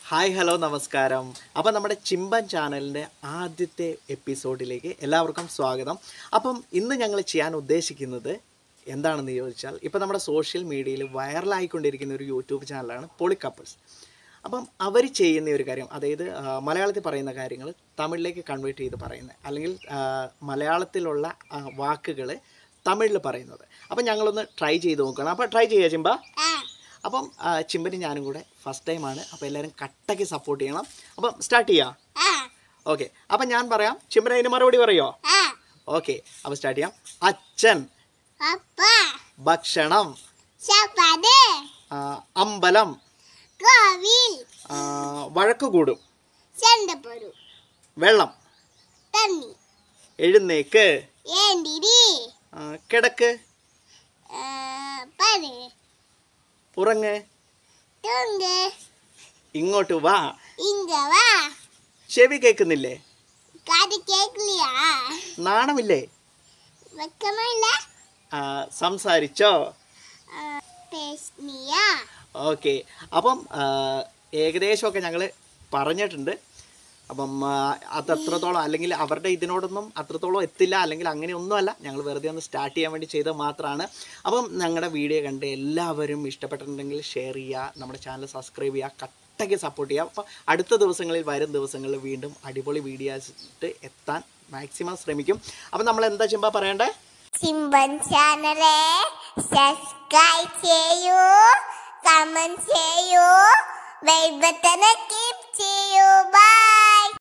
hi hello നമസ്കാരം അപ്പം നമ്മുടെ ചിമ്പൻ ചാനലിൻ്റെ ആദ്യത്തെ എപ്പിസോഡിലേക്ക് എല്ലാവർക്കും സ്വാഗതം അപ്പം ഇന്ന് ഞങ്ങൾ ചെയ്യാൻ ഉദ്ദേശിക്കുന്നത് എന്താണെന്ന് ചോദിച്ചാൽ ഇപ്പം നമ്മുടെ സോഷ്യൽ മീഡിയയിൽ വൈറലായിക്കൊണ്ടിരിക്കുന്ന ഒരു യൂട്യൂബ് ചാനലാണ് പൊളി കപ്പിൾസ് അപ്പം അവർ ചെയ്യുന്ന ഒരു കാര്യം അതായത് ആ, മലയാളത്തിൽ പറയുന്ന കാര്യങ്ങൾ തമിഴിലേക്ക് കൺവേർട്ട് ചെയ്ത് പറയുന്നത് അല്ലെങ്കിൽ ആ, മലയാളത്തിലുള്ള വാക്കുകൾ തമിഴിൽ പറയുന്നത് അപ്പം ഞങ്ങളൊന്ന് ട്രൈ ചെയ്ത് നോക്കണം അപ്പോൾ ട്രൈ ചെയ്യാം ചിമ്പ അപ്പം ആ, ചിമ്പനും ഞാനും കൂടെ ഫസ്റ്റ് ടൈമാണ് അപ്പോൾ എല്ലാവരും കട്ടയ്ക്ക് സപ്പോർട്ട് ചെയ്യണം അപ്പം സ്റ്റാർട്ട് ചെയ്യാം ഓക്കെ അപ്പം ഞാൻ പറയാം ചിമ്പന അതിന് മറുപടി പറയോ ഓക്കെ അപ്പോൾ സ്റ്റാർട്ട് ചെയ്യാം അച്ഛൻ അപ്പ ഭക്ഷണം ചപ്പാട് ആ, അമ്പലം കോവിൽ ആ, വഴക്ക് കൂടും ചെണ്ടപ്പൊരു വെള്ളം തണ്ണി എഴുന്നേക്ക് ഏണ്ടിരി ആ, കിടക്ക് പര് ഉറങ്ങ് തുങ്ക് ഇങ്ങോട്ട് വാ ഇങ്ക വാ ചെവി കേൾക്കുന്നില്ലേ കാത് കേക്കില്ല നാണമില്ലേ വെക്കമില്ല ആ, സംസാരിച്ചോ പേസ്നിയ ഓക്കെ അപ്പം ആ, ഏകദേശമൊക്കെ ഞങ്ങൾ പറഞ്ഞിട്ടുണ്ട് അപ്പം ആ, അത് അത്രത്തോളം അല്ലെങ്കിൽ അവരുടെ ഇതിനോടൊന്നും അത്രത്തോളം എത്തില്ല അല്ലെങ്കിൽ അങ്ങനെയൊന്നുമല്ല ഞങ്ങൾ വെറുതെ ഒന്ന് സ്റ്റാർട്ട് ചെയ്യാൻ വേണ്ടി ചെയ്തത് മാത്രമാണ് അപ്പം ഞങ്ങളുടെ വീഡിയോ കണ്ട് എല്ലാവരും ഇഷ്ടപ്പെട്ടിട്ടുണ്ടെങ്കിൽ ഷെയർ ചെയ്യുക നമ്മുടെ ചാനൽ സബ്സ്ക്രൈബ് ചെയ്യുക കട്ടയ്ക്ക് സപ്പോർട്ട് ചെയ്യുക അപ്പം അടുത്ത ദിവസങ്ങളിൽ വരും ദിവസങ്ങളിൽ വീണ്ടും അടിപൊളി വീഡിയോസ് എത്താൻ മാക്സിമം ശ്രമിക്കും അപ്പം നമ്മൾ എന്താ ചെമ്പാ പറയണ്ടേ സിംബൻ ചാനലെ സബ്സ്ക്രൈബ് ചെയ്യൂ കമന്റ് ചെയ്യൂ ബെൽ ബട്ടൺ ക്ലിക്ക് ചെയ്യൂ ബൈ